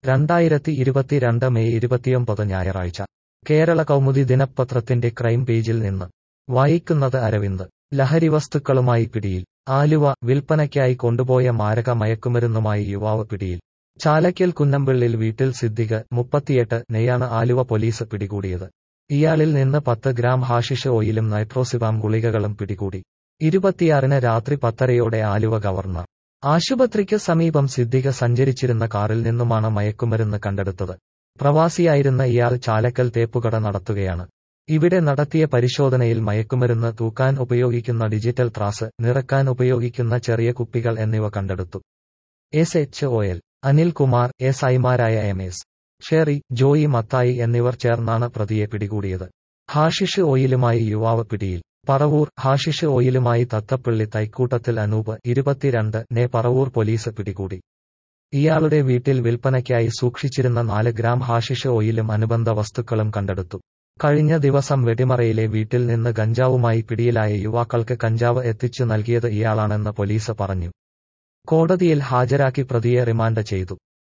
രണ്ടായിരത്തി ഇരുപത്തിരണ്ട് മെയ് ഇരുപത്തിയൊമ്പത് ഞായറാഴ്ച കേരള കൗമുദി ദിനപത്രത്തിന്റെ ക്രൈം പേജിൽ നിന്ന് വായിക്കുന്നത് അരവിന്ദ് ലഹരിവസ്തുക്കളുമായി പിടിയിൽ ആലുവ വിൽപ്പനയ്ക്കായി കൊണ്ടുപോയ മാരക മയക്കുമരുന്നുമായി യുവാവ് പിടിയിൽ ചാലക്കൽ കുന്നമ്പിള്ളിൽ വീട്ടിൽ സിദ്ദിഖ് മുപ്പത്തിയെട്ട് നെയ്യാണ് ആലുവ പോലീസ് പിടികൂടിയത് ഇയാളിൽ നിന്ന് പത്ത് ഗ്രാം ഹാഷിഷ് ഓയിലും നൈട്രോസിവാം ഗുളികകളും പിടികൂടി ഇരുപത്തിയാറിന് രാത്രി പത്തരയോടെ ആലുവ ഗവർണർ ആശുപത്രിക്ക് സമീപം സിദ്ദിഖ് സഞ്ചരിച്ചിരുന്ന കാറിൽ നിന്നുമാണ് മയക്കുമരുന്ന് കണ്ടെടുത്തത് പ്രവാസിയായിരുന്ന ഇയാൾ ചാലക്കൽ തേപ്പുകട നടത്തുകയാണ് ഇവിടെ നടത്തിയ പരിശോധനയിൽ മയക്കുമരുന്ന് തൂക്കാൻ ഉപയോഗിക്കുന്ന ഡിജിറ്റൽ ത്രാസ് നിറക്കാൻ ഉപയോഗിക്കുന്ന ചെറിയ കുപ്പികൾ എന്നിവ കണ്ടെടുത്തു S H O L Anilkumar S ഐമാരായ M S Sherry Joy Mathai എന്നിവർ ചേർന്നാണ് പ്രതിയെ പിടികൂടിയത് ഹാഷിഷ് ഓയിലുമായി യുവാവ് പിടിയിൽ പറവൂർ ഹാഷിഷ് ഓയിലുമായി തത്തപ്പള്ളി തൈക്കൂട്ടത്തിൽ അനൂപ് ഇരുപത്തിരണ്ട് നെ പറവൂർ പോലീസ് പിടികൂടി ഇയാളുടെ വീട്ടിൽ വിൽപ്പനയ്ക്കായി സൂക്ഷിച്ചിരുന്ന നാല് ഗ്രാം ഹാഷിഷ് ഓയിലും അനുബന്ധ വസ്തുക്കളും കണ്ടെടുത്തു കഴിഞ്ഞ ദിവസം വെടിമറയിലെ വീട്ടിൽ നിന്ന് ഗഞ്ചാവുമായി പിടിയിലായ യുവാക്കൾക്ക് കഞ്ചാവ് എത്തിച്ചു നൽകിയത് ഇയാളാണെന്ന് പോലീസ് പറഞ്ഞു കോടതിയിൽ ഹാജരാക്കി പ്രതിയെ റിമാൻഡ് ചെയ്തു